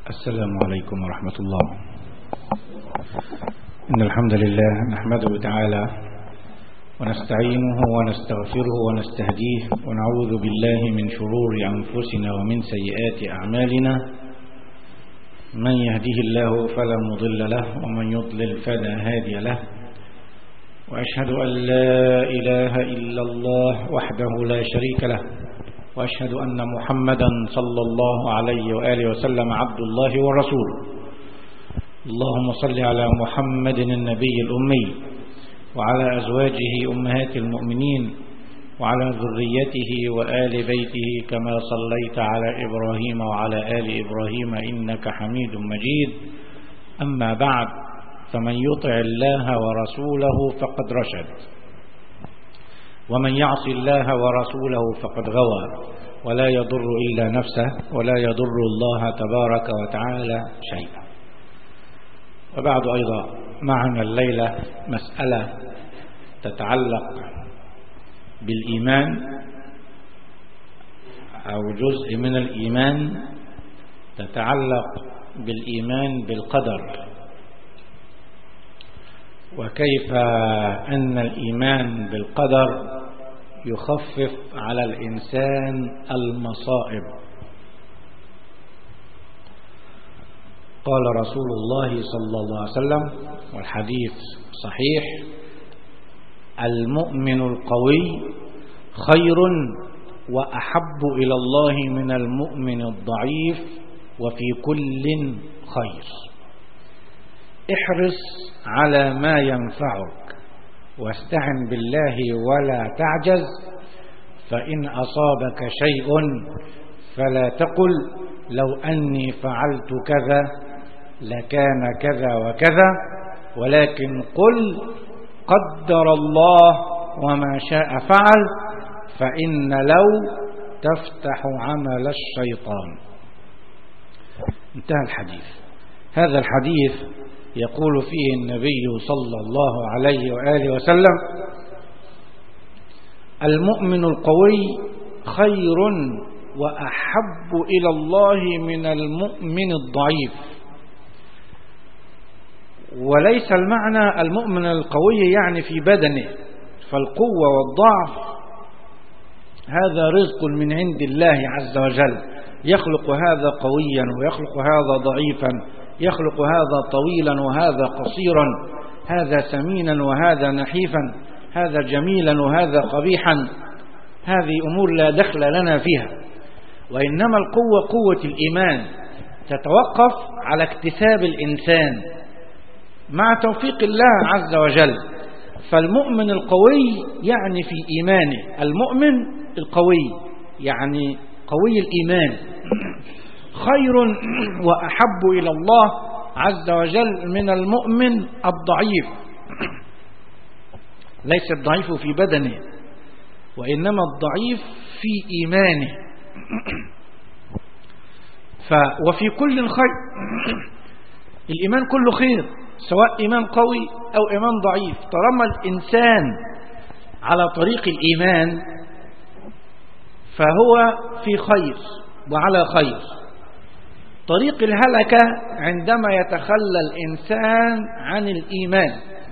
السلام عليكم ورحمة الله إن الحمد لله نحمده تعالى ونستعينه ونستغفره ونستهديه ونعوذ بالله من شرور أنفسنا ومن سيئات أعمالنا من يهده الله فلا مضل له ومن يضلل فلا هادي له وأشهد أن لا إله إلا الله وحده لا شريك له وأشهد أن محمدا صلى الله عليه وآله وسلم عبد الله ورسوله اللهم صل على محمد النبي الأمي وعلى أزواجه أمهات المؤمنين وعلى ذريته وآل بيته كما صليت على إبراهيم وعلى آل إبراهيم إنك حميد مجيد أما بعد فمن يطع الله ورسوله فقد رشد ومن يعص الله ورسوله فقد غوى ولا يضر إلا نفسه ولا يضر الله تبارك وتعالى شيئا وبعد أيضا معنا الليلة مسألة تتعلق بالإيمان أو جزء من الإيمان تتعلق بالإيمان بالقدر وكيف أن الإيمان بالقدر يخفف على الإنسان المصائب قال رسول الله صلى الله عليه وسلم والحديث صحيح المؤمن القوي خير وأحب إلى الله من المؤمن الضعيف وفي كل خير احرص على ما ينفعك واستعن بالله ولا تعجز فإن أصابك شيء فلا تقل لو أني فعلت كذا لكان كذا وكذا ولكن قل قدر الله وما شاء فعل فإن لو تفتح عمل الشيطان انتهى الحديث هذا الحديث يقول فيه النبي صلى الله عليه وآله وسلم المؤمن القوي خير وأحب إلى الله من المؤمن الضعيف وليس المعنى المؤمن القوي يعني في بدنه فالقوة والضعف هذا رزق من عند الله عز وجل يخلق هذا قويا ويخلق هذا ضعيفا يخلق هذا طويلا وهذا قصيرا هذا سمينا وهذا نحيفا هذا جميلا وهذا قبيحا هذه أمور لا دخل لنا فيها وإنما القوة قوة الإيمان تتوقف على اكتساب الإنسان مع توفيق الله عز وجل فالمؤمن القوي يعني في إيمانه المؤمن القوي يعني قوي الإيمان خير وأحب إلى الله عز وجل من المؤمن الضعيف ليس الضعيف في بدنه وإنما الضعيف في إيمانه ف وفي كل خير الإيمان كله خير سواء إيمان قوي أو إيمان ضعيف طالما الإنسان على طريق الإيمان فهو في خير وعلى خير طريق الهلكة عندما يتخلى الإنسان عن الإيمان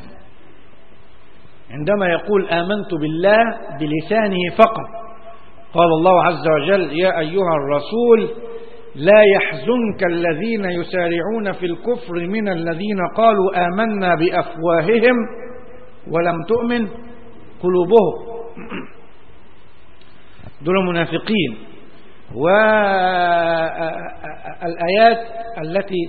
عندما يقول آمنت بالله بلسانه فقط قال الله عز وجل يا أيها الرسول لا يحزنك الذين يسارعون في الكفر من الذين قالوا آمنا بأفواههم ولم تؤمن قلوبهم دول منافقين والآيات التي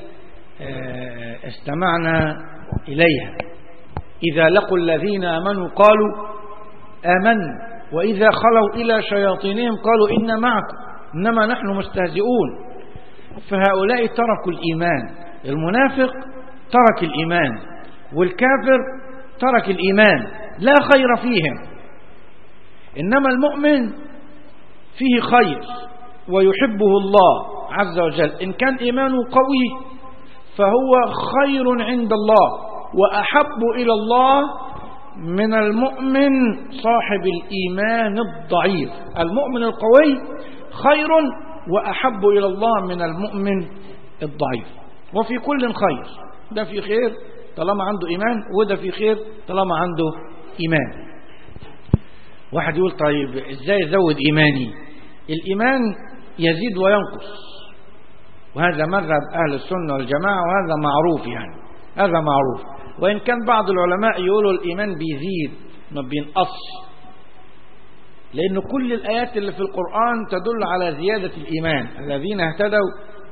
استمعنا إليها إذا لقوا الذين آمنوا قالوا آمنا وإذا خلوا إلى شياطينهم قالوا إن معكم إنما نحن مستهزئون فهؤلاء تركوا الإيمان المنافق ترك الإيمان والكافر ترك الإيمان لا خير فيهم إنما المؤمن فيه خير ويحبه الله عز وجل إن كان إيمانه قوي فهو خير عند الله وأحب إلى الله من المؤمن صاحب الإيمان الضعيف المؤمن القوي خير وأحب إلى الله من المؤمن الضعيف وفي كل خير ده في خير طالما عنده إيمان وده في خير طالما عنده إيمان واحد يقول طيب ازاي ازود إيماني الإيمان يزيد وينقص وهذا مذهب أهل السنة والجماعة وهذا معروف يعني هذا معروف وإن كان بعض العلماء يقولوا الإيمان بيزيد ما بينقصش لأن كل الآيات اللي في القرآن تدل على زيادة الإيمان الذين اهتدوا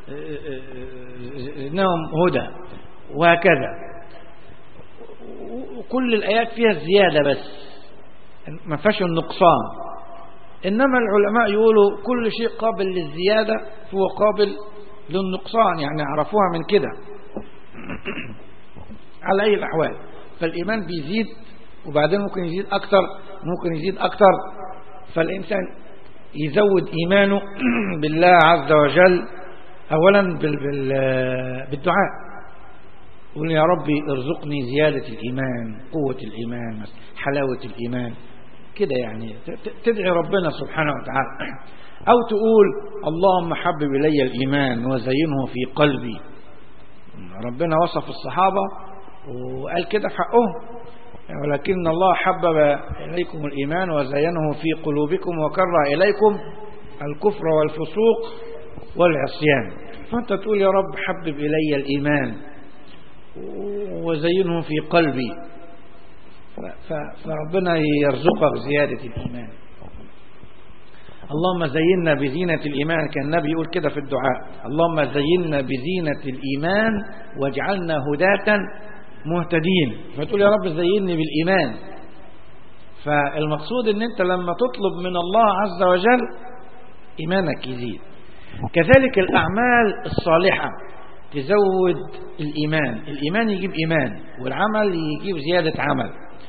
إنهم هدى وهكذا وكل الآيات فيها الزيادة بس ما فيهاش النقصان إنما العلماء يقولوا كل شيء قابل للزيادة هو قابل للنقصان يعني عرفوها من كده على أي الأحوال فالإيمان بيزيد وبعدين ممكن يزيد أكثر ممكن يزيد أكثر فالإنسان يزود إيمانه بالله عز وجل أولا بالدعاء يقول يا ربي ارزقني زيادة الإيمان قوة الإيمان حلاوة الإيمان كده يعني تدعي ربنا سبحانه وتعالى أو تقول اللهم حبب إلي الإيمان وزينه في قلبي ربنا وصف الصحابة وقال كده في حقهم ولكن الله حبب إليكم الإيمان وزينه في قلوبكم وكره إليكم الكفر والفسوق والعصيان فأنت تقول يا رب حبب إلي الإيمان وزينه في قلبي فربنا يرزقك زيادة الإيمان اللهم زينا بزينة الإيمان كان النبي يقول كده في الدعاء اللهم زينا بزينة الإيمان واجعلنا هداة مهتدين فتقول يا رب زيني بالإيمان فالمقصود ان انت لما تطلب من الله عز وجل إيمانك يزيد كذلك الأعمال الصالحة تزود الإيمان الإيمان يجيب إيمان والعمل يجيب زيادة عمل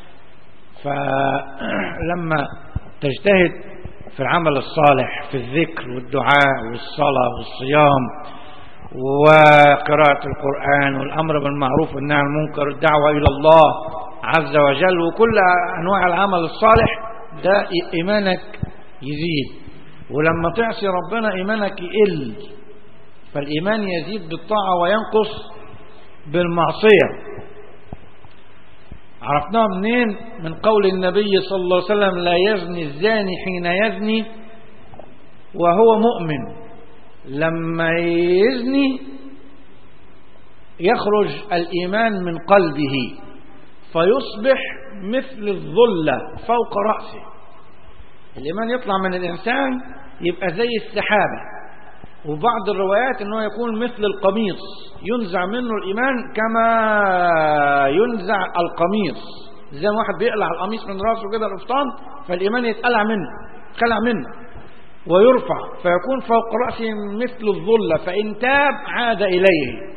فلما تجتهد في العمل الصالح في الذكر والدعاء والصلاة والصيام وقراءة القرآن والأمر بالمعروف والنهي عن المنكر والدعوة إلى الله عز وجل وكل أنواع العمل الصالح ده إيمانك يزيد ولما تعصي ربنا إيمانك يقل فالإيمان يزيد بالطاعة وينقص بالمعصية عرفناها منين من قول النبي صلى الله عليه وسلم لا يزني الزاني حين يزني وهو مؤمن لما يزني يخرج الإيمان من قلبه فيصبح مثل الظلة فوق رأسه الإيمان يطلع من الإنسان يبقى زي السحابة وبعض الروايات أنه يكون مثل القميص ينزع منه الإيمان كما ينزع القميص زي ما واحد بيقلع القميص من راسه كده القفطان فالإيمان يتقلع منه خلع منه ويرفع فيكون فوق رأسه مثل الظلة فإن تاب عاد إليه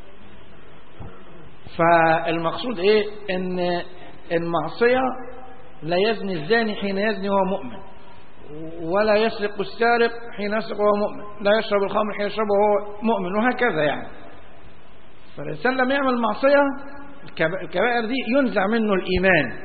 فالمقصود إيه إن المعصية لا يزني الزاني حين يزني وهو مؤمن ولا يسرق السارق حين يسرق وهو مؤمن لا يشرب الخمر حين يشرب وهو مؤمن وهكذا يعني فالإنسان لما يعمل معصية الكبائر دي ينزع منه الإيمان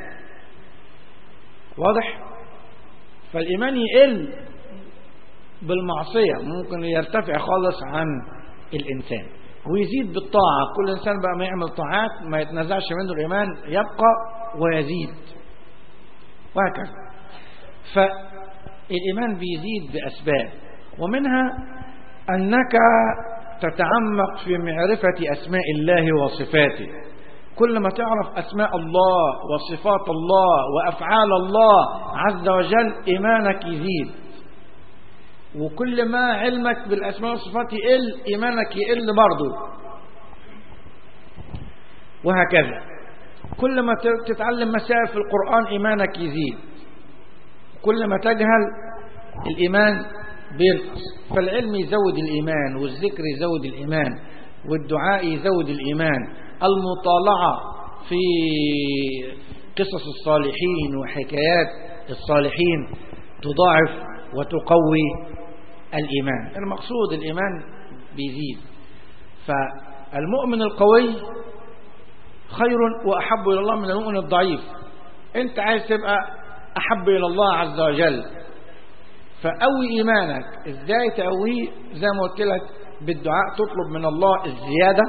واضح فالإيمان يقل بالمعصية ممكن يرتفع خالص عن الإنسان ويزيد بالطاعة كل إنسان بقى ما يعمل طاعات ما يتنزعش منه الإيمان يبقى ويزيد وهكذا فالإيمان بيزيد بأسباب ومنها أنك تتعمق في معرفة أسماء الله وصفاته كل ما تعرف أسماء الله وصفات الله وأفعال الله عز وجل إيمانك يزيد وكل ما علمك بالأسماء والصفات يقل إيمانك يقل برضه وهكذا كل ما تتعلم مسائل في القرآن إيمانك يزيد كل ما تجهل الإيمان بينقص فالعلم يزود الإيمان والذكر يزود الإيمان والدعاء يزود الإيمان المطالعة في قصص الصالحين وحكايات الصالحين تضاعف وتقوي الإيمان المقصود الإيمان بيزيد فالمؤمن القوي خير وأحب إلى الله من المؤمن الضعيف أنت عايز تبقى أحب إلى الله عز وجل فقوي إيمانك إزاي تقويه زي ما قلت لك بالدعاء تطلب من الله الزيادة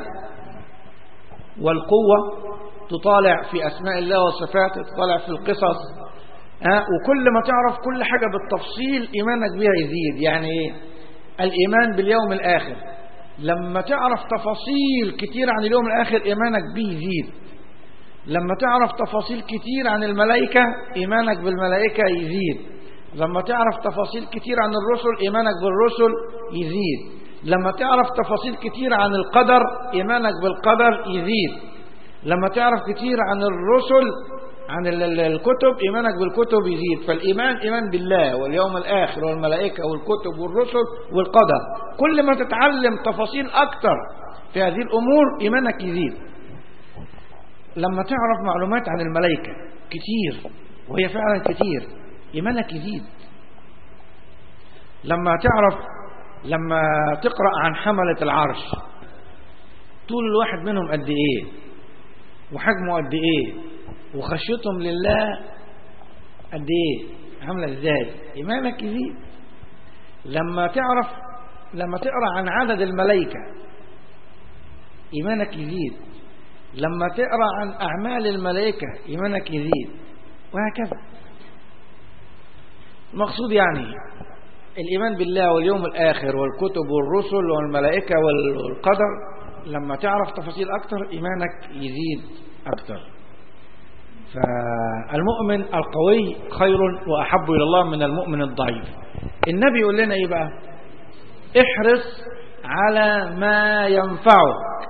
والقوة تطالع في أسماء الله وصفاته تطالع في القصص ها وكل ما تعرف كل حاجة بالتفصيل إيمانك بها يزيد يعني إيه؟ الإيمان باليوم الآخر لما تعرف تفاصيل كتير عن اليوم الآخر إيمانك به يزيد لما تعرف تفاصيل كتير عن الملائكة إيمانك بالملائكة يزيد لما تعرف تفاصيل كتير عن الرسل إيمانك بالرسل يزيد لما تعرف تفاصيل كتير عن القدر إيمانك بالقدر يزيد لما تعرف كتير عن الرسل عن الكتب إيمانك بالكتب يزيد فالإيمان إيمان بالله واليوم الآخر والملائكة والكتب والرسل والقدر كل ما تتعلم تفاصيل أكتر في هذه الأمور إيمانك يزيد لما تعرف معلومات عن الملائكة كتير وهي فعلا كتير إيمانك يزيد لما تعرف لما تقرأ عن حملة العرش طول الواحد منهم قد إيه وحجمه قد إيه وخشيتهم لله قد إيه عاملة إزاي إيمانك يزيد لما تعرف لما تقرأ عن عدد الملائكة إيمانك يزيد لما تقرأ عن أعمال الملائكة إيمانك يزيد وهكذا المقصود يعني الإيمان بالله واليوم الآخر والكتب والرسل والملائكة والقدر لما تعرف تفاصيل أكتر إيمانك يزيد أكتر فالمؤمن القوي خير وأحب إلى الله من المؤمن الضعيف النبي يقول لنا إيه بقى احرص على ما ينفعك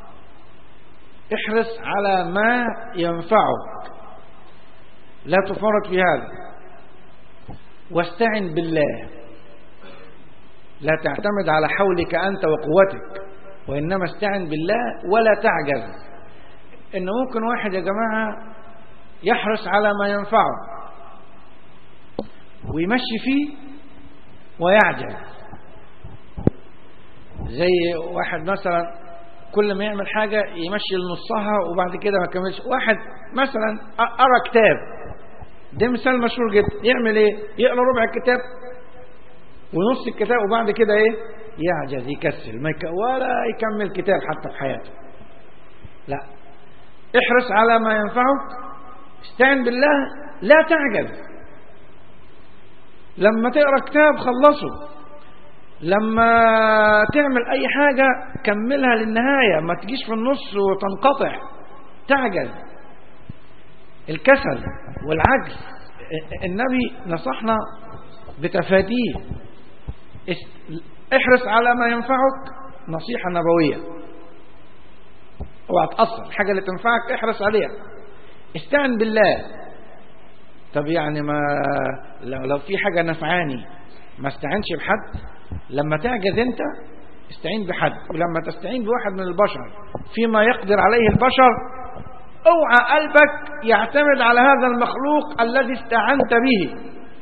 احرص على ما ينفعك لا تفرط في هذا واستعن بالله لا تعتمد على حولك أنت وقوتك وإنما استعن بالله ولا تعجز إن ممكن واحد يا جماعة يحرص على ما ينفعه ويمشي فيه ويعجز زي واحد مثلا كل ما يعمل حاجة يمشي لنصها وبعد كده ما كملش واحد مثلا قرأ كتاب ده مثال مشهور جدا يعمل ايه يقرأ ربع الكتاب ونص الكتاب وبعد كده ايه يعجز يكسل ما يك... ولا يكمل كتاب حتى في حياته لا احرص على ما ينفعك استعن بالله لا تعجز لما تقرا كتاب خلصه لما تعمل اي حاجة كملها للنهاية ما تجيش في النص وتنقطع تعجز الكسل والعجز النبي نصحنا بتفاديه احرص على ما ينفعك نصيحة نبوية اوعى تقصر الحاجة اللي تنفعك احرص عليها استعن بالله طب يعني ما لو, لو في حاجة نفعاني ما استعنش بحد لما تعجز انت استعين بحد ولما تستعين بواحد من البشر فيما يقدر عليه البشر اوعى قلبك يعتمد على هذا المخلوق الذي استعنت به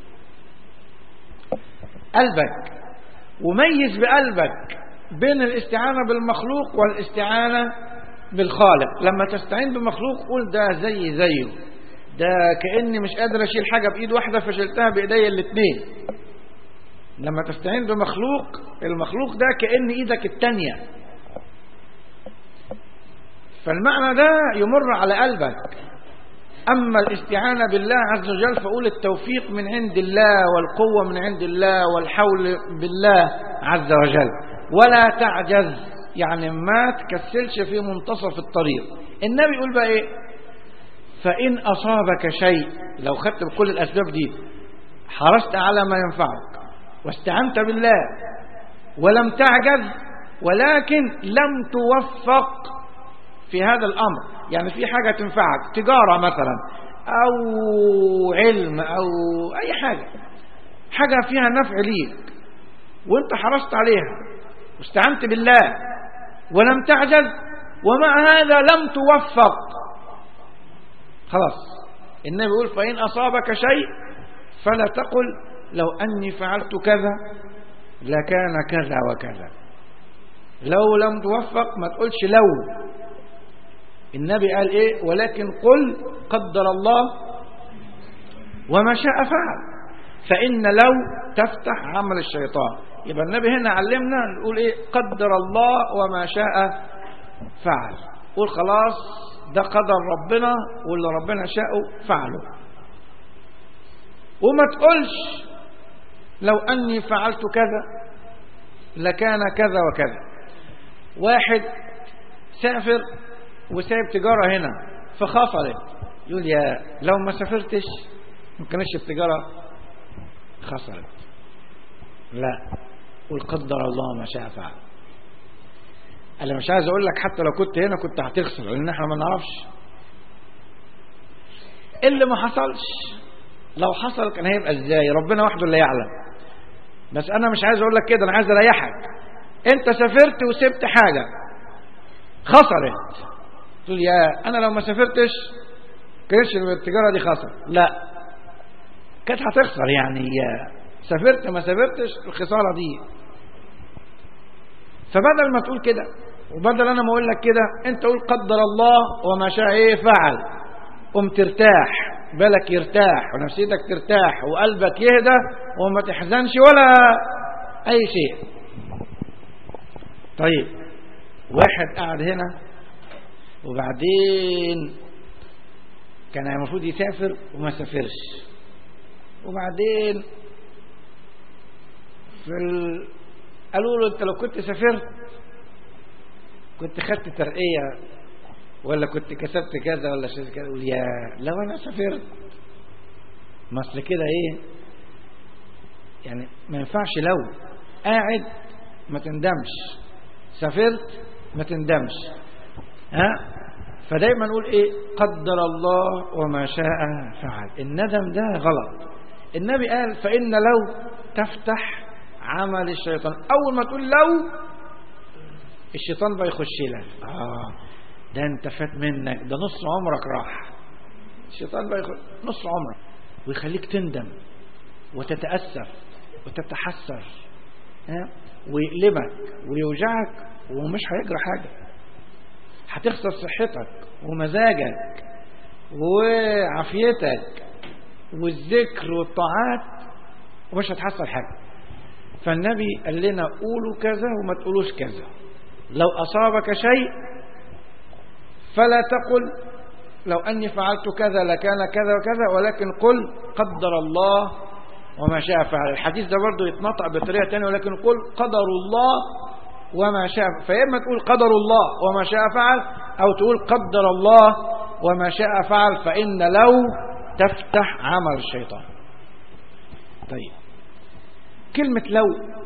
قلبك وميز بقلبك بين الاستعانة بالمخلوق والاستعانة بالخالق لما تستعين بمخلوق قول ده زي زيه ده كأني مش قادر أشيل حاجة بإيد واحدة فشلتها بإيدي الاثنين لما تستعين بمخلوق المخلوق ده كأن إيدك التانية فالمعنى ده يمر على قلبك أما الاستعانة بالله عز وجل فقول التوفيق من عند الله والقوة من عند الله والحول بالله عز وجل ولا تعجز يعني ما تكسلش في منتصف الطريق النبي يقول بقى ايه فإن أصابك شيء لو خدت بكل الأسباب دي حرصت على ما ينفعك واستعنت بالله ولم تعجز ولكن لم توفق في هذا الأمر يعني في حاجة تنفعك تجارة مثلا أو علم أو أي حاجة حاجة فيها نفع ليك وانت حرصت عليها واستعنت بالله ولم تعجز ومع هذا لم توفق خلاص النبي يقول فإن أصابك شيء فلا تقل لو أني فعلت كذا لكان كذا وكذا لو لم توفق ما تقولش لو النبي قال ايه ولكن قل قدر الله وما شاء فعل فإن لو تفتح عمل الشيطان يبقى النبي هنا علمنا نقول ايه قدر الله وما شاء فعل قول خلاص ده قدر ربنا واللي ربنا شاءه فعله وما تقولش لو أني فعلت كذا لكان كذا وكذا واحد سافر وسايب تجارة هنا فخسرت يقول يا لو ما سافرتش ما كانش التجارة خسرت لا قل قدر الله ما شاء فعل انا مش عايز اقول لك حتى لو كنت هنا كنت هتخسر لان احنا ما نعرفش اللي ما حصلش لو حصل كان هيبقى ازاي ربنا وحده اللي يعلم بس انا مش عايز اقول لك كده انا عايز اريحك انت سافرت وسبت حاجة خسرت تقول يا انا لو ما سافرتش كانش التجارة دي خسر لا كانت هتخسر يعني يا سافرت ما سافرتش الخسارة دي فبدل ما تقول كده وبدل انا ما اقول لك كده انت قول قدر الله وما شاء ايه فعل قم ترتاح بالك يرتاح ونفسيتك ترتاح وقلبك يهدى وما تحزنش ولا اي شيء طيب واحد قاعد هنا وبعدين كان المفروض يسافر وما سافرش وبعدين في ال... قالوا له انت لو كنت سافرت كنت خدت ترقية ولا كنت كسبت كذا ولا شيء كذا يقول يا لو انا سافرت ما اصل كده ايه يعني ما ينفعش لو قاعد ما تندمش سافرت ما تندمش ها فدايما نقول ايه قدر الله وما شاء فعل الندم ده غلط النبي قال فإن لو تفتح عمل الشيطان أول ما تقول لو الشيطان بقى يخش لك آه ده انت فات منك ده نص عمرك راح الشيطان بقى يخش نص عمرك ويخليك تندم وتتأسف وتتحسر ها ويقلبك ويوجعك ومش هيجرى حاجة هتخسر صحتك ومزاجك وعافيتك والذكر والطاعات ومش هتحصل حاجة فالنبي قال لنا قولوا كذا وما تقولوش كذا لو أصابك شيء فلا تقل لو أني فعلت كذا لكان كذا وكذا ولكن قل قدر الله وما شاء فعل الحديث ده برضه يتنطق بطريقة تانية ولكن قل قدر الله وما شاء فإما تقول قدر الله وما شاء فعل أو تقول قدر الله وما شاء فعل فإن لو تفتح عمل الشيطان طيب كلمة لو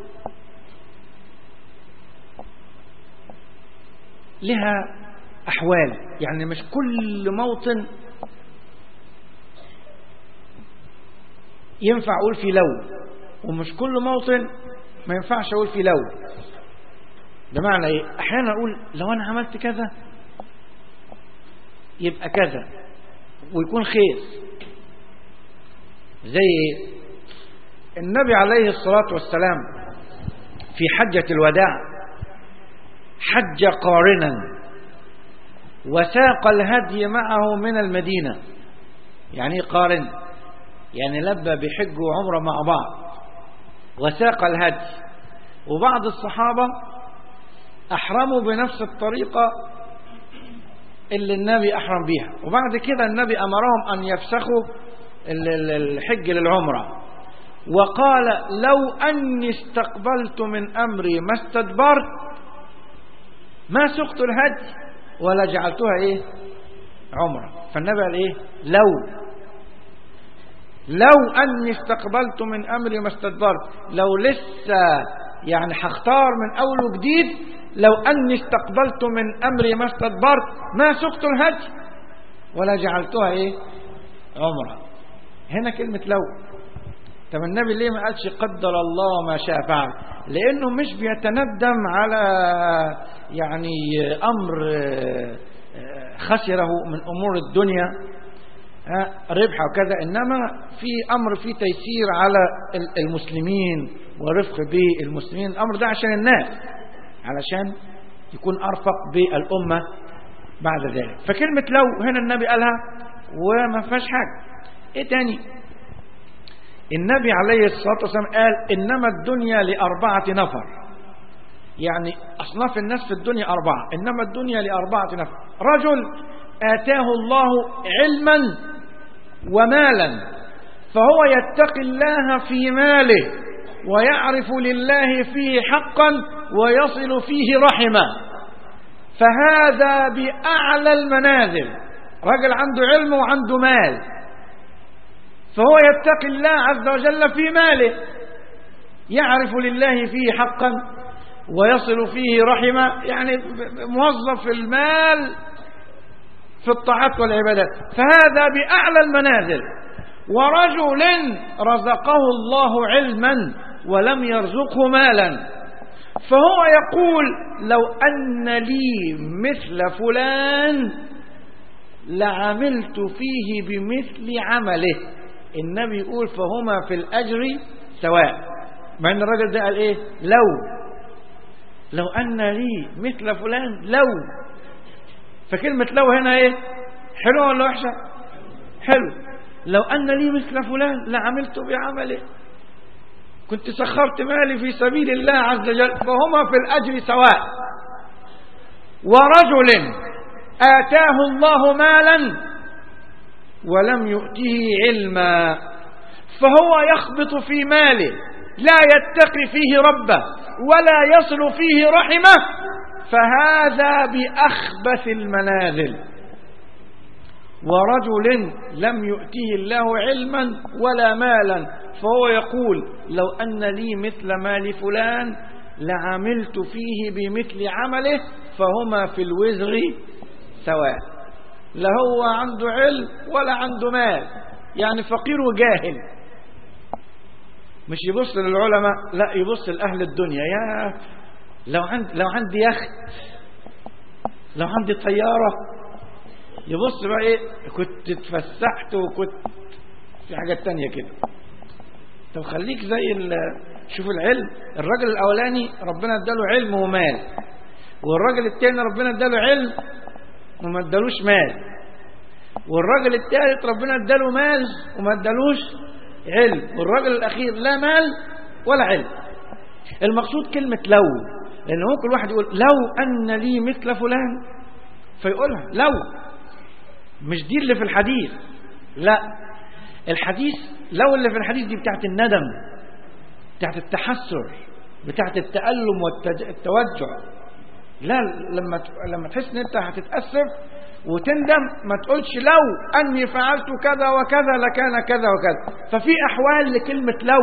لها أحوال يعني مش كل موطن ينفع أقول فيه لو ومش كل موطن ما ينفعش أقول فيه لو بمعنى إيه أحيانا أقول لو أنا عملت كذا يبقى كذا ويكون خير زي إيه النبي عليه الصلاة والسلام في حجة الوداع حج قارنا وساق الهدي معه من المدينة يعني قارن يعني لبى بحج وعمره مع بعض وساق الهدي وبعض الصحابة أحرموا بنفس الطريقة اللي النبي أحرم بيها وبعد كده النبي أمرهم أن يفسخوا الحج للعمرة وقال لو أني استقبلت من أمري ما استدبرت ما سقت الهدي ولا جعلتها إيه عمرة فالنبي قال إيه لو لو أني استقبلت من أمري ما استدبرت لو لسه يعني هختار من أول وجديد لو أني استقبلت من أمري ما استدبرت ما سقت الهدي ولا جعلتها إيه عمرة هنا كلمة لو طب النبي ليه ما قالش قدر الله ما شاء فعل لانه مش بيتندم على يعني امر خسره من امور الدنيا ربح وكذا انما في امر في تيسير على المسلمين ورفق بالمسلمين الامر ده عشان الناس علشان يكون ارفق بالامه بعد ذلك فكلمه لو هنا النبي قالها وما فيهاش حاجه ايه تاني النبي عليه الصلاة والسلام قال إنما الدنيا لأربعة نفر يعني أصناف الناس في الدنيا أربعة إنما الدنيا لأربعة نفر رجل آتاه الله علما ومالا فهو يتقي الله في ماله ويعرف لله فيه حقا ويصل فيه رحمه فهذا بأعلى المنازل رجل عنده علم وعنده مال فهو يتقي الله عز وجل في ماله يعرف لله فيه حقا ويصل فيه رحمه يعني موظف في المال في الطاعات والعبادات فهذا بأعلى المنازل ورجل رزقه الله علما ولم يرزقه مالا فهو يقول لو أن لي مثل فلان لعملت فيه بمثل عمله النبي يقول فهما في الأجر سواء مع أن الرجل ده قال إيه لو لو أن لي مثل فلان لو فكلمة لو هنا إيه حلوة ولا وحشة حلو لو أن لي مثل فلان لعملت بعمله كنت سخرت مالي في سبيل الله عز وجل فهما في الأجر سواء ورجل آتاه الله مالا ولم يؤته علما فهو يخبط في ماله لا يتقي فيه ربه ولا يصل فيه رحمه فهذا بأخبث المنازل ورجل لم يؤتيه الله علما ولا مالا فهو يقول لو أن لي مثل مال فلان لعملت فيه بمثل عمله فهما في الوزر سواء لا هو عنده علم ولا عنده مال يعني فقير وجاهل مش يبص للعلماء لا يبص لأهل الدنيا يا لو عند لو عندي يخت لو عندي طيارة يبص بقى ايه كنت اتفسحت وكنت في حاجات تانية كده طب خليك زي شوف العلم الراجل الاولاني ربنا اداله علم ومال والراجل التاني ربنا اداله علم وما ادالوش مال والراجل الثالث ربنا اداله مال وما ادالوش علم والراجل الاخير لا مال ولا علم المقصود كلمة لو لان ممكن الواحد يقول لو ان لي مثل فلان فيقولها لو مش دي اللي في الحديث لا الحديث لو اللي في الحديث دي بتاعت الندم بتاعت التحسر بتاعت التألم والتوجع لا لما لما تحس ان انت هتتأسف وتندم ما تقولش لو اني فعلت كذا وكذا لكان كذا وكذا ففي احوال لكلمة لو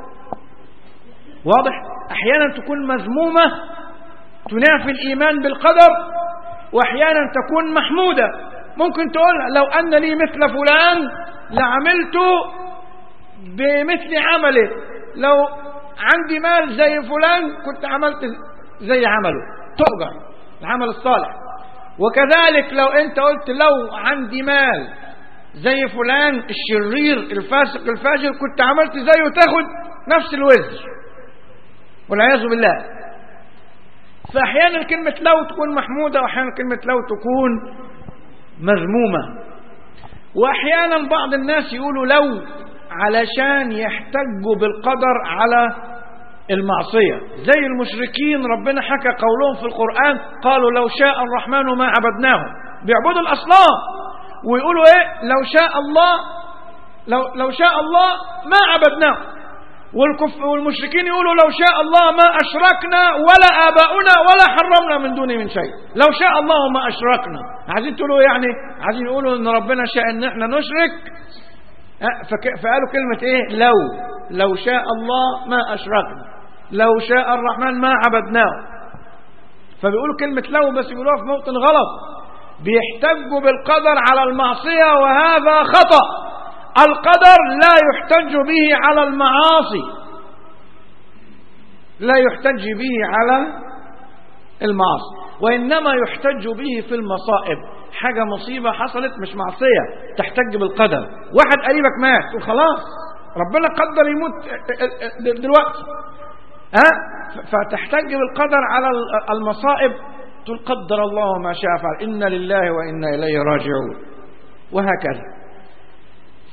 واضح احيانا تكون مذمومة تنافي الايمان بالقدر واحيانا تكون محمودة ممكن تقول لو ان لي مثل فلان لعملت بمثل عمله لو عندي مال زي فلان كنت عملت زي عمله تؤجر العمل الصالح وكذلك لو انت قلت لو عندي مال زي فلان الشرير الفاسق الفاجر كنت عملت زيه تاخد نفس الوزر والعياذ بالله فاحيانا كلمة لو تكون محمودة واحيانا كلمة لو تكون مذمومة واحيانا بعض الناس يقولوا لو علشان يحتجوا بالقدر على المعصية زي المشركين ربنا حكى قولهم في القرآن قالوا لو شاء الرحمن ما عبدناه بيعبدوا الأصنام ويقولوا ايه لو شاء الله لو, لو شاء الله ما عبدناه والكف والمشركين يقولوا لو شاء الله ما أشركنا ولا آباؤنا ولا حرمنا من دونه من شيء لو شاء الله ما أشركنا عايزين تقولوا يعني عايزين يقولوا ان ربنا شاء ان احنا نشرك فقالوا كلمة ايه لو لو شاء الله ما أشركنا لو شاء الرحمن ما عبدناه فبيقولوا كلمة لو بس بيقولوها في موطن غلط بيحتجوا بالقدر على المعصية وهذا خطأ القدر لا يحتج به على المعاصي لا يحتج به على المعاصي وإنما يحتج به في المصائب حاجة مصيبة حصلت مش معصية تحتج بالقدر واحد قريبك مات تقول خلاص ربنا قدر يموت دلوقتي ها فتحتج بالقدر على المصائب تقول قدر الله ما شاء فعل إن لله وإنا إليه راجعون وهكذا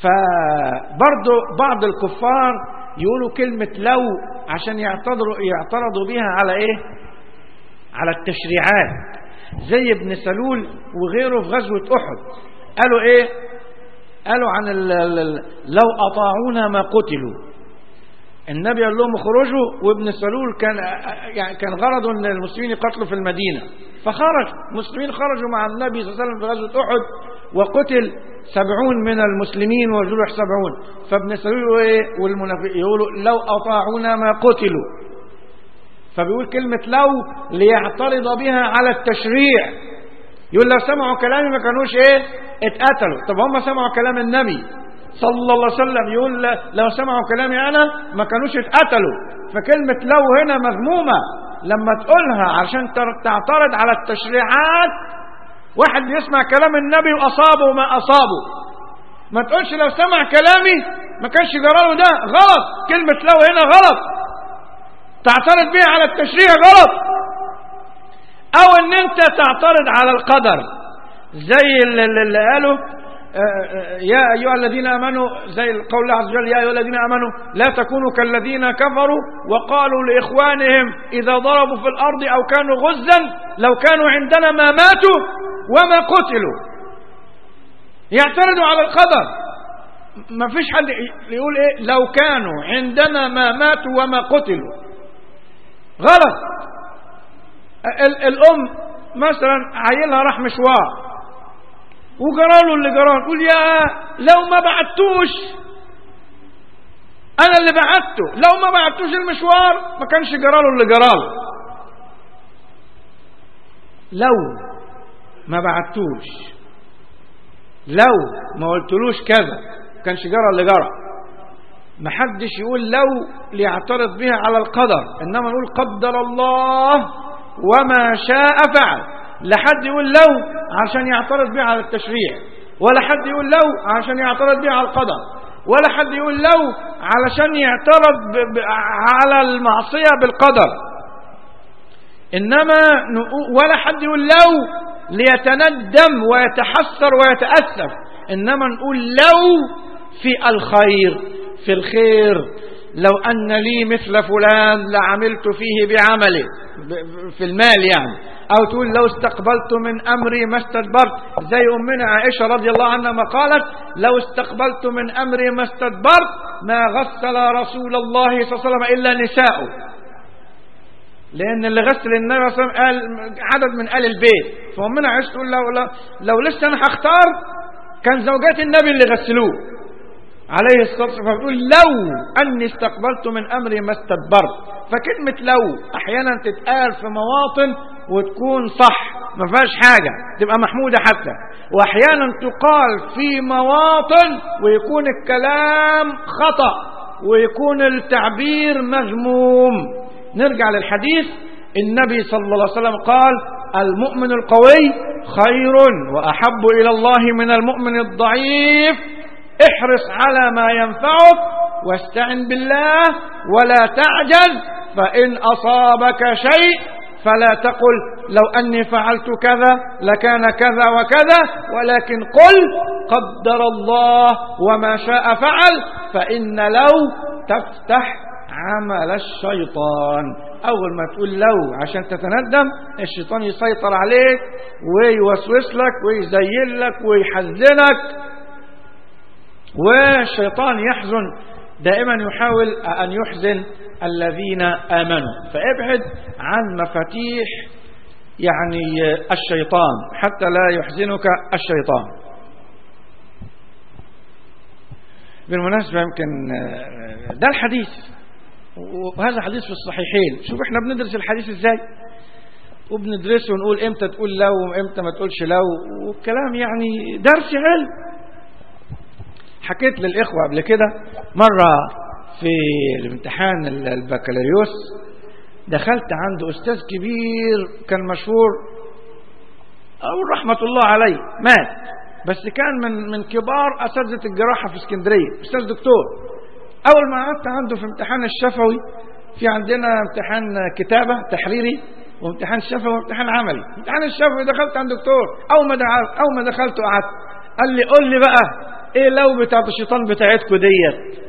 فبرضه بعض الكفار يقولوا كلمة لو عشان يعترضوا يعترضوا بيها على ايه على التشريعات زي ابن سلول وغيره في غزوة احد قالوا ايه قالوا عن ال ال لو اطاعونا ما قتلوا النبي قال لهم اخرجوا وابن سلول كان يعني كان غرضه ان المسلمين يقتلوا في المدينه فخرج المسلمين خرجوا مع النبي صلى الله عليه وسلم في غزوه احد وقتل سبعون من المسلمين وجرح سبعون فابن سلول ايه والمنافقين يقولوا لو اطاعونا ما قتلوا فبيقول كلمه لو ليعترض بها على التشريع يقول لو سمعوا كلامي ما كانوش ايه اتقتلوا طب هم سمعوا كلام النبي صلى الله عليه وسلم يقول لو سمعوا كلامي أنا ما كانوش اتقتلوا فكلمة لو هنا مذمومة لما تقولها عشان تعترض على التشريعات واحد يسمع كلام النبي وأصابه ما أصابه ما تقولش لو سمع كلامي ما كانش جراله ده غلط كلمة لو هنا غلط تعترض بيها على التشريع غلط او ان انت تعترض على القدر زي اللي, اللي قالوا يا أيها الذين آمنوا زي قول الله عز وجل يا أيها الذين آمنوا لا تكونوا كالذين كفروا وقالوا لإخوانهم إذا ضربوا في الأرض أو كانوا غزا لو كانوا عندنا ما ماتوا وما قتلوا يعترضوا على القدر ما فيش حد يقول إيه لو كانوا عندنا ما ماتوا وما قتلوا غلط الأم مثلا عيلها راح مشوار وجراله اللي جراله تقول يا لو ما بعتوش انا اللي بعته لو ما بعتوش المشوار ما كانش جراله اللي جراله لو ما بعتوش لو ما قلتلوش كذا ما كانش جرى اللي جرى ما حدش يقول لو ليعترض بها على القدر انما نقول قدر الله وما شاء فعل لا حد يقول لو عشان يعترض بيه على التشريع ولا حد يقول لو عشان يعترض بيه على القدر ولا حد يقول لو علشان يعترض ب... ب... على المعصية بالقدر إنما ولا حد يقول لو ليتندم ويتحسر ويتأسف إنما نقول لو في الخير في الخير لو أن لي مثل فلان لعملت فيه بعمله في المال يعني أو تقول لو استقبلت من أمري ما استدبرت زي أمنا عائشة رضي الله عنها ما قالت لو استقبلت من أمري ما استدبرت ما غسل رسول الله صلى الله عليه وسلم إلا نساؤه لأن اللي غسل النبي صلى الله عليه وسلم قال عدد من آل البيت فأمنا عائشة تقول لو, لو, لو لسه أنا هختار كان زوجات النبي اللي غسلوه عليه الصلاة والسلام فبتقول لو أني استقبلت من أمري ما استدبرت فكلمة لو أحيانا تتقال في مواطن وتكون صح ما فيهاش حاجة تبقى محمودة حتى وأحيانا تقال في مواطن ويكون الكلام خطأ ويكون التعبير مذموم نرجع للحديث النبي صلى الله عليه وسلم قال المؤمن القوي خير وأحب إلى الله من المؤمن الضعيف احرص على ما ينفعك واستعن بالله ولا تعجل فإن أصابك شيء فلا تقل لو أني فعلت كذا لكان كذا وكذا ولكن قل قدر الله وما شاء فعل فإن لو تفتح عمل الشيطان أول ما تقول لو عشان تتندم الشيطان يسيطر عليك ويوسوس لك ويزين لك ويحزنك والشيطان يحزن دائما يحاول أن يحزن الذين آمنوا فابعد عن مفاتيح يعني الشيطان حتى لا يحزنك الشيطان بالمناسبة يمكن ده الحديث وهذا حديث في الصحيحين شوف احنا بندرس الحديث ازاي وبندرسه ونقول امتى تقول لو وامتى ما تقولش لو والكلام يعني درس علم حكيت للإخوة قبل كده مرة في الامتحان البكالوريوس دخلت عند أستاذ كبير كان مشهور أو رحمة الله عليه مات بس كان من من كبار أساتذة الجراحة في اسكندرية أستاذ دكتور أول ما قعدت عنده في امتحان الشفوي في عندنا امتحان كتابة تحريري وامتحان شفوي وامتحان عملي امتحان الشفوي دخلت عند دكتور أول ما أول ما دخلت قعدت قال لي قول لي بقى ايه لو بتاعت الشيطان بتاعتكم ديت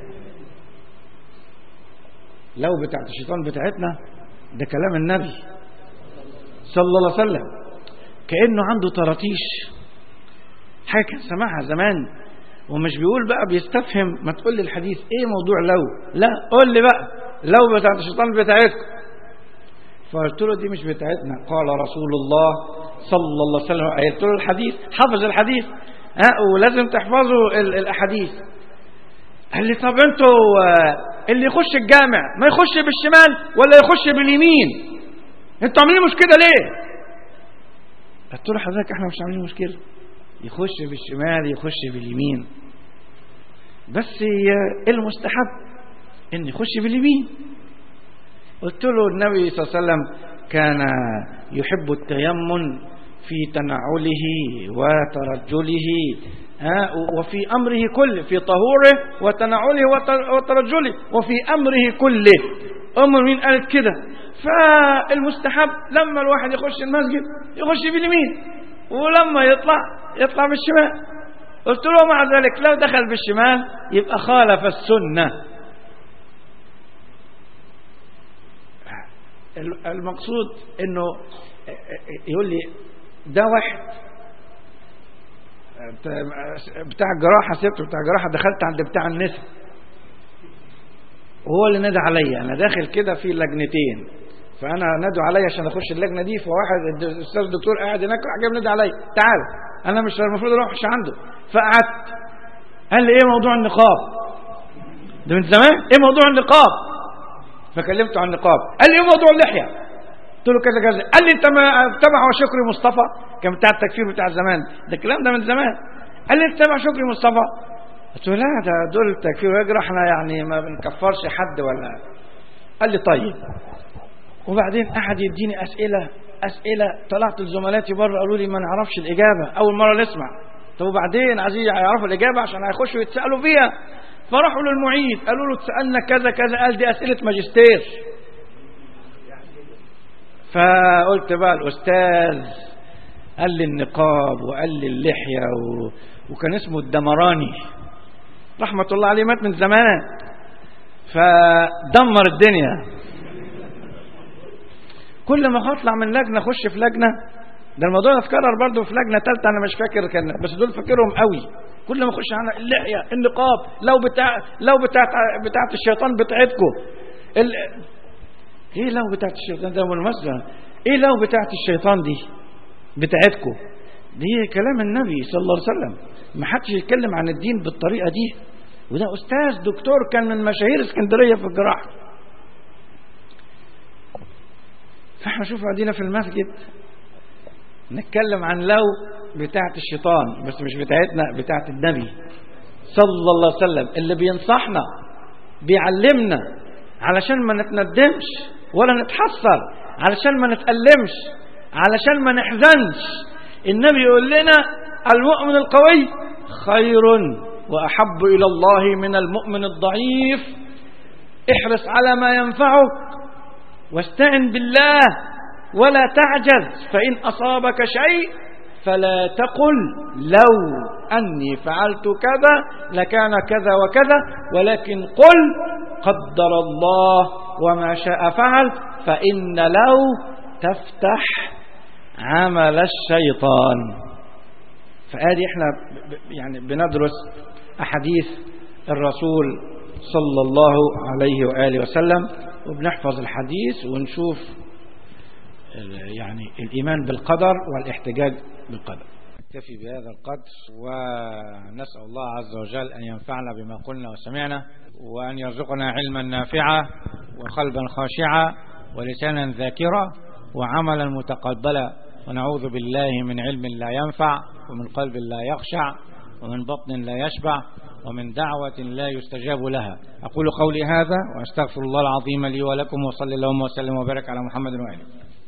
لو بتاعت الشيطان بتاعتنا ده كلام النبي صلى الله عليه وسلم كأنه عنده طراطيش حاجة كان سمعها زمان ومش بيقول بقى بيستفهم ما تقول لي الحديث ايه موضوع لو لا قول لي بقى لو بتاعت الشيطان بتاعتكم فقلت له دي مش بتاعتنا قال رسول الله صلى الله عليه وسلم قلت له الحديث حفظ الحديث ها ولازم تحفظوا ال- الاحاديث قال لي طب انتوا آه، اللي يخش الجامع ما يخش بالشمال ولا يخش باليمين انتوا عاملين مشكله ليه قلت له حضرتك احنا مش عاملين مشكله يخش بالشمال يخش باليمين بس آه، المستحب ان يخش باليمين قلت له النبي صلى الله عليه وسلم كان يحب التيمم في تنعله وترجله ها، وفي أمره كله في طهوره وتنعله وت- وترجله وفي أمره كله أمر مين قالت كده فالمستحب لما الواحد يخش المسجد يخش باليمين ولما يطلع يطلع بالشمال قلت له مع ذلك لو دخل بالشمال يبقى خالف السنه المقصود انه يقول لي ده واحد بتاع الجراحه سبته بتاع الجراحه دخلت عند بتاع النساء وهو اللي نادى عليا انا داخل كده في لجنتين فانا نادوا عليا عشان اخش اللجنه دي فواحد الاستاذ الدكتور قاعد هناك راح جاي نادي عليا تعال انا مش المفروض اروح مش عنده فقعدت قال لي ايه موضوع النقاب ده من زمان ايه موضوع النقاب فكلمته عن النقاب قال لي ايه موضوع اللحيه قلت له كذا كذا قال لي انت ما تبع شكري مصطفى كان بتاع التكفير بتاع زمان ده الكلام ده من زمان قال لي انت تبع شكري مصطفى قلت له لا ده دول التكفير ويجرى احنا يعني ما بنكفرش حد ولا قال لي طيب وبعدين قعد يديني اسئله اسئله طلعت لزملاتي بره قالوا لي ما نعرفش الاجابه اول مره نسمع طب وبعدين عايزين يعرفوا الاجابه عشان هيخشوا يتسالوا فيها فراحوا للمعيد قالوا له تسالنا كذا كذا قال دي اسئله ماجستير فقلت بقى الاستاذ قال لي النقاب وقال لي اللحيه و... وكان اسمه الدمراني رحمه الله عليه مات من زمان فدمر الدنيا كل ما اطلع من لجنه اخش في لجنه ده الموضوع ده اتكرر برضه في لجنه ثالثه انا مش فاكر كان بس دول فاكرهم قوي كل ما اخش على اللحيه النقاب لو بتاع لو بتاعت بتاعت الشيطان بتاعتكم ال... ايه لو بتاعت الشيطان ده بالمناسبه ايه لو بتاعت الشيطان دي بتاعتكم دي كلام النبي صلى الله عليه وسلم ما حدش يتكلم عن الدين بالطريقه دي وده استاذ دكتور كان من مشاهير اسكندريه في الجراحه فاحنا شوف قاعدين في المسجد نتكلم عن لو بتاعت الشيطان بس مش بتاعتنا بتاعت النبي صلى الله عليه وسلم اللي بينصحنا بيعلمنا علشان ما نتندمش ولا نتحسر علشان ما نتألمش علشان ما نحزنش النبي يقول لنا المؤمن القوي خير وأحب إلى الله من المؤمن الضعيف احرص على ما ينفعك واستعن بالله ولا تعجز فإن أصابك شيء فلا تقل لو أني فعلت كذا لكان كذا وكذا ولكن قل قدر الله وما شاء فعل فإن لو تفتح عمل الشيطان فآدي احنا يعني بندرس أحاديث الرسول صلى الله عليه وآله وسلم وبنحفظ الحديث ونشوف يعني الإيمان بالقدر والاحتجاج بالقدر نكتفي بهذا القدر ونسأل الله عز وجل أن ينفعنا بما قلنا وسمعنا وأن يرزقنا علما نافعا وقلبا خاشعا ولسانا ذاكرا وعملا متقبلا ونعوذ بالله من علم لا ينفع ومن قلب لا يخشع ومن بطن لا يشبع ومن دعوة لا يستجاب لها أقول قولي هذا وأستغفر الله العظيم لي ولكم وصلى اللهم وسلم وبارك على محمد وآله